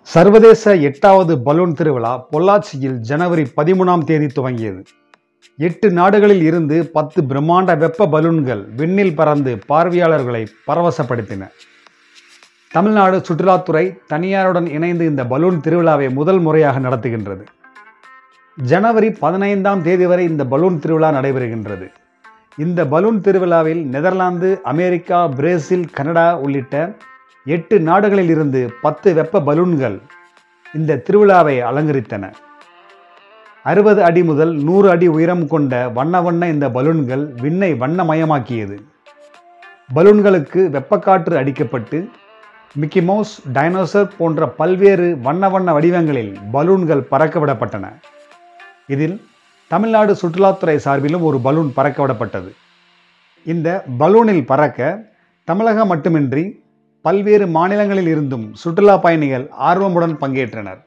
சர்வதேச எட்டாவது பலூன் திருவிழா பொள்ளாச்சியில் ஜனவரி பதிமூணாம் தேதி துவங்கியது எட்டு நாடுகளில் இருந்து பத்து பிரம்மாண்ட வெப்ப பலூன்கள் விண்ணில் பறந்து பார்வையாளர்களை பரவசப்படுத்தின தமிழ்நாடு சுற்றுலாத்துறை தனியாருடன் இணைந்து இந்த பலூன் திருவிழாவை முதல் முறையாக நடத்துகின்றது ஜனவரி பதினைந்தாம் தேதி வரை இந்த பலூன் திருவிழா நடைபெறுகின்றது இந்த பலூன் திருவிழாவில் நெதர்லாந்து அமெரிக்கா பிரேசில் கனடா உள்ளிட்ட எட்டு நாடுகளில் இருந்து பத்து வெப்ப பலூன்கள் இந்த திருவிழாவை அலங்கரித்தன அறுபது அடி முதல் நூறு அடி உயரம் கொண்ட வண்ண வண்ண இந்த பலூன்கள் விண்ணை வண்ணமயமாக்கியது பலூன்களுக்கு வெப்பக்காற்று அடிக்கப்பட்டு மிக்கி மவுஸ் டைனோசர் போன்ற பல்வேறு வண்ண வண்ண வடிவங்களில் பலூன்கள் பறக்க விடப்பட்டன இதில் தமிழ்நாடு சுற்றுலாத்துறை சார்பிலும் ஒரு பலூன் பறக்க விடப்பட்டது இந்த பலூனில் பறக்க தமிழகம் மட்டுமின்றி பல்வேறு மாநிலங்களில் இருந்தும் சுற்றுலா பயணிகள் ஆர்வமுடன் பங்கேற்றனர்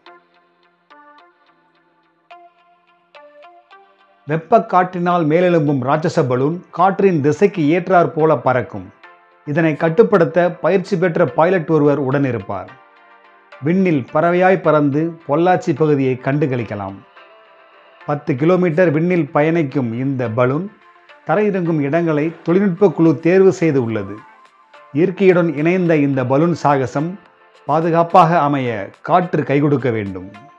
வெப்ப காற்றினால் மேலெழும்பும் ராட்சச பலூன் காற்றின் திசைக்கு ஏற்றாற் போல பறக்கும் இதனை கட்டுப்படுத்த பயிற்சி பெற்ற பைலட் ஒருவர் உடனிருப்பார் விண்ணில் பறவையாய் பறந்து பொள்ளாச்சி பகுதியை கண்டு களிக்கலாம் பத்து கிலோமீட்டர் விண்ணில் பயணிக்கும் இந்த பலூன் தரையிறங்கும் இடங்களை தொழில்நுட்ப குழு தேர்வு செய்து உள்ளது இயற்கையுடன் இணைந்த இந்த பலூன் சாகசம் பாதுகாப்பாக அமைய காற்று கை கொடுக்க வேண்டும்